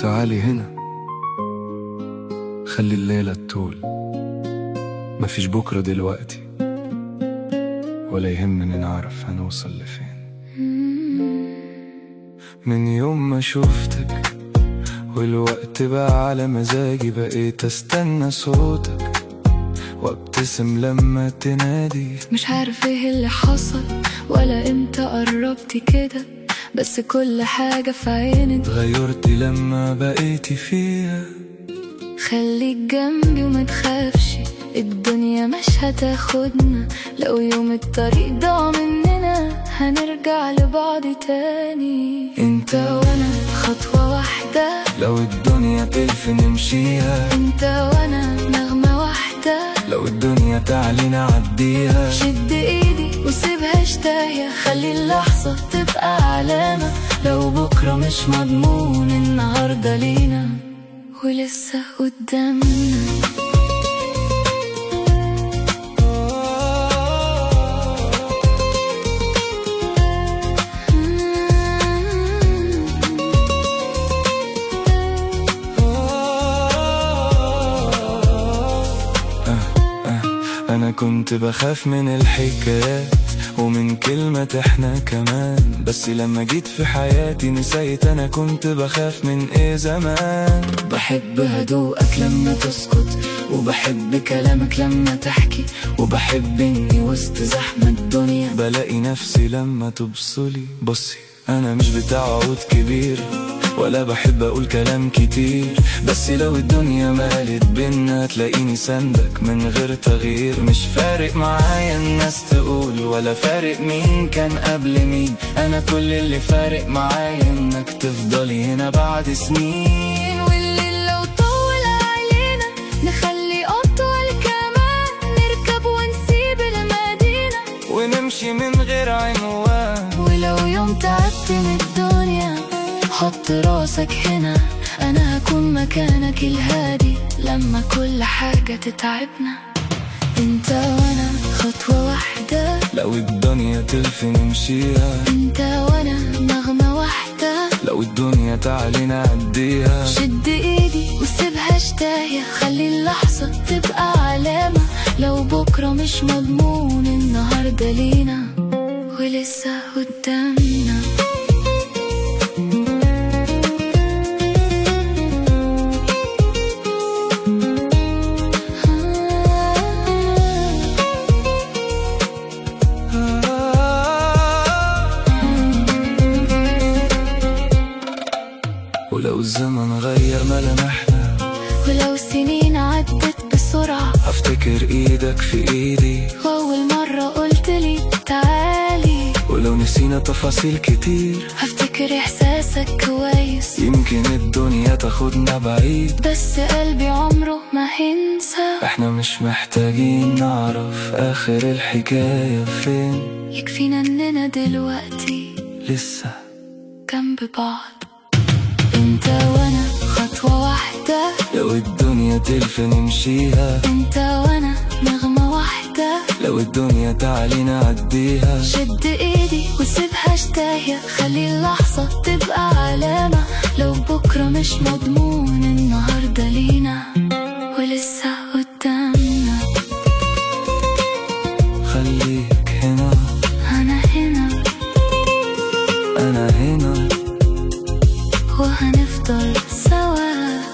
تعالي هنا خلي الليلة تطول مفيش بكرة دلوقتي ولا يهمني نعرف هنوصل لفين من يوم ما شفتك والوقت بقى على مزاجي بقيت استنى صوتك وابتسم لما تنادي مش عارف ايه اللي حصل ولا امتى قربتي كده بس كل حاجة في عينك اتغيرتي لما بقيتي فيها خليك جنبي وما تخافش الدنيا مش هتاخدنا لو يوم الطريق ضاع مننا هنرجع لبعض تاني انت وانا خطوة واحدة لو الدنيا تلف نمشيها انت وانا نغمة واحدة لو الدنيا تعلي نعديها شد ايدي وسيبها اشتاية خلي اللحظة تبقى علامة لو بكرة مش مضمون النهاردة لينا ولسه قدامنا أنا كنت بخاف من الحكايات ومن كلمة احنا كمان بس لما جيت في حياتي نسيت أنا كنت بخاف من إيه زمان بحب هدوءك لما تسكت وبحب كلامك لما تحكي وبحب اني وسط زحمة الدنيا بلاقي نفسي لما تبصلي بصي أنا مش بتاع عود كبير ولا بحب أقول كلام كتير بس لو الدنيا مالت بينا تلاقيني سندك من غير تغيير مش فارق معايا الناس تقول ولا فارق مين كان قبل مين أنا كل اللي فارق معايا إنك تفضلي هنا بعد سنين والليل لو طول علينا نخلي أطول كمان نركب ونسيب المدينة ونمشي من غير عنوان ولو يوم تعبت من الدنيا حط راسك هنا أنا هكون مكانك الهادي لما كل حاجة تتعبنا انت وانا خطوة واحدة لو الدنيا تلف نمشيها انت وانا نغمة واحدة لو الدنيا تعلي نعديها شد ايدي وسيبها اشتاية خلي اللحظة تبقى علامة لو بكرة مش مضمون النهاردة لينا ولسه قدامنا ولو الزمن غير ملامحنا ولو سنين عدت بسرعة هفتكر ايدك في ايدي وأول مرة قلت لي تعالي ولو نسينا تفاصيل كتير هفتكر إحساسك كويس يمكن الدنيا تاخدنا بعيد بس قلبي عمره ما هينسى احنا مش محتاجين نعرف اخر الحكاية فين يكفينا إننا دلوقتي لسه جنب بعض انت وانا خطوة واحدة لو الدنيا تلف نمشيها انت وانا نغمة واحدة لو الدنيا تعلي نعديها شد ايدي وسيبها اشتاية خلي اللحظة تبقى علامة لو بكرة مش مضمون النهاردة لينا ولسه قدامنا خليك هنا انا هنا انا هنا وهنفضل سوا